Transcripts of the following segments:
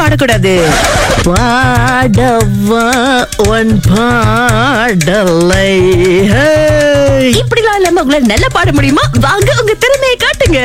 பாடக்கூடாது பாடவா உன் பாடலை ஹே. இப்படிலாம் இல்லாம உங்களால நல்லா பாட முடியுமா வாங்க உங்க திறமையை காட்டுங்க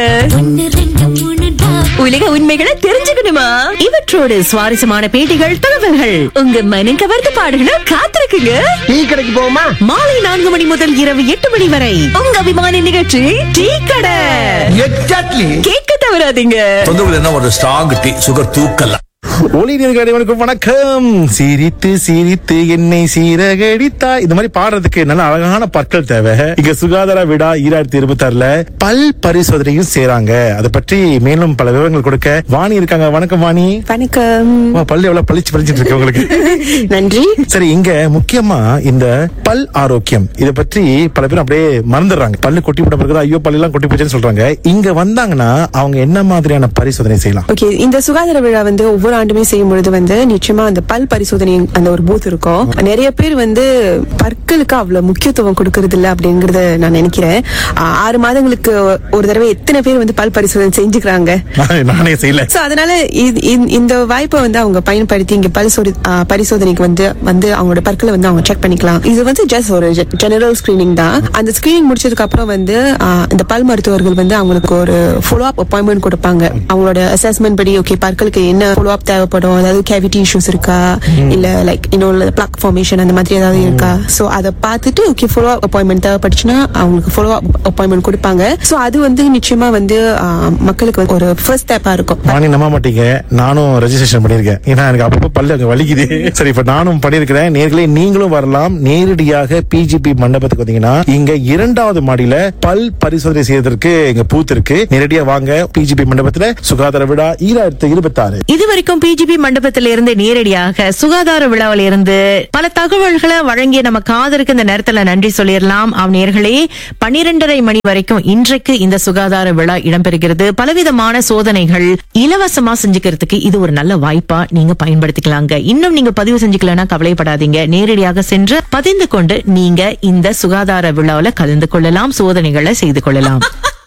உலக உண்மைகளை தெரிஞ்சுக்கணுமா இவற்றோடு சுவாரஸ்யமான பேட்டிகள் தகவல்கள் உங்க மனம் கவர்ந்து பாடல்கள் காத்திருக்குங்க டீ கடைக்கு போவோமா மாலை நான்கு மணி முதல் இரவு எட்டு மணி வரை உங்க அபிமான நிகழ்ச்சி டீ கடை எக்ஸாக்ட்லி கேட்க தவறாதீங்க தொந்தரவு என்ன ஒரு ஸ்ட்ராங் டீ சுகர் தூக்கல ஒளி வணக்கம் வணக்கம் சிரித்து சிரித்து என்னை சீரகடித்தா இந்த மாதிரி பாடுறதுக்கு நல்ல அழகான பற்கள் தேவை இங்க சுகாதார விழா ஈராயிரத்தி இருபத்தி ஆறுல பல் பரிசோதனையும் செய்றாங்க அதை பற்றி மேலும் பல விவரங்கள் கொடுக்க வாணி இருக்காங்க வணக்கம் வாணி வணக்கம் வா, பல்லு எவ்வளவு பளிச்சு பளிச்சுட்டு இருக்கு உங்களுக்கு நன்றி சரி இங்க முக்கியமா இந்த பல் ஆரோக்கியம் இத பற்றி பல பேர் அப்படியே மறந்துடுறாங்க பல்லு கொட்டி விட பிறகு ஐயோ பல்லு எல்லாம் கொட்டி போச்சுன்னு சொல்றாங்க இங்க வந்தாங்கன்னா அவங்க என்ன மாதிரியான பரிசோதனை செய்யலாம் ஓகே இந்த சுகாதார விழா வந்து ஒவ்வொரு ஆண்டுமே செய்யும் பொழுது வந்து நிச்சயமா அந்த பல் பரிசோதனை அந்த ஒரு பூத் இருக்கும் நிறைய பேர் வந்து பற்களுக்கு அவ்வளவு முக்கியத்துவம் கொடுக்கறது இல்ல அப்படிங்கறத நான் நினைக்கிறேன் ஆ, ஆறு மாதங்களுக்கு ஒரு தடவை எத்தனை பேர் வந்து பல் பரிசோதனை செஞ்சுக்கிறாங்க நானே செய்யல சோ அதனால இது- இந்த- இந்த வாய்ப்பை வந்து அவங்க பயன்படுத்தி இங்க பல் சோதி- ஆ, பரிசோதனைக்கு வந்து வந்து அவங்களோட பற்களை வந்து அவங்க செக் பண்ணிக்கலாம் இது வந்து ஜஸ்ட் ஒரு ஜெனரல் ஸ்கிரீனிங் தான் அந்த ஸ்கிரீனிங் முடிச்சதுக்கு அப்புறம் வந்து ஆ, இந்த பல் மருத்துவர்கள் வந்து அவங்களுக்கு ஒரு ஃபாலோ அப் அப்பாயின்மெண்ட் கொடுப்பாங்க அவங்களோட அசஸ்மெண்ட் படி ஓகே பற்களுக்கு என்ன ஃபாலோ அப் தேவைப்படும் அதாவது கேவிட்டி இஷ்யூஸ் இருக்கா இல்ல லைக் இன்னொரு பிளாக் ஃபார்மேஷன் அந்த மாதிரி ஏதாவது இருக்கா சோ அதை பார்த்துட்டு ஓகே ஃபாலோ அப் அப்பாயின்மெண்ட் தேவைப்பட்டுச்சுன்னா அவங்களுக்கு ஃபாலோ அப் அப்பாயின்மெண்ட் கொடுப்பாங்க சோ அது வந்து நிச்சயமா வந்து ஆ, மக்களுக்கு வந்து ஒரு ஃபர்ஸ்ட் ஸ்டெப்பா இருக்கும் வாணி நம்ப மாட்டீங்க நானும் ரெஜிஸ்ட்ரேஷன் பண்ணிருக்கேன் ஏன்னா எனக்கு அப்பப்போ பல்லு அங்க வலிக்குது சரி இப்ப நானும் பண்ணிருக்கிறேன் நேர்களே நீங்களும் வரலாம் நேரடியாக பிஜிபி மண்டபத்துக்கு வந்தீங்கன்னா இங்க இரண்டாவது மாடியில பல் பரிசோதனை செய்வதற்கு இங்க பூத் இருக்கு நேரடியா வாங்க பிஜிபி மண்டபத்துல சுகாதார விழா ஈராயிரத்தி இருபத்தி ஆறு இதுவரைக்கும் பிஜிபி மண்டபத்தில இருந்து நேரடியாக சுகாதார விழாவில இருந்து பல தகவல்களை வழங்கிய நம்ம காதருக்கு இந்த நேரத்துல நன்றி சொல்லிடலாம் அவ் நேர்களே பன்னிரெண்டரை மணி வரைக்கும் இன்றைக்கு இந்த சுகாதார விழா இடம்பெறுகிறது பலவிதமான சோதனைகள் இலவசமா செஞ்சுக்கிறதுக்கு இது ஒரு நல்ல வாய்ப்பா நீங்க பயன்படுத்திக்கலாங்க இன்னும் நீங்க பதிவு செஞ்சுக்கலன்னா கவலைப்படாதீங்க நேரடியாக சென்று பதிந்து கொண்டு நீங்க இந்த சுகாதார விழாவில கலந்து கொள்ளலாம் சோதனைகளை செய்து கொள்ளலாம்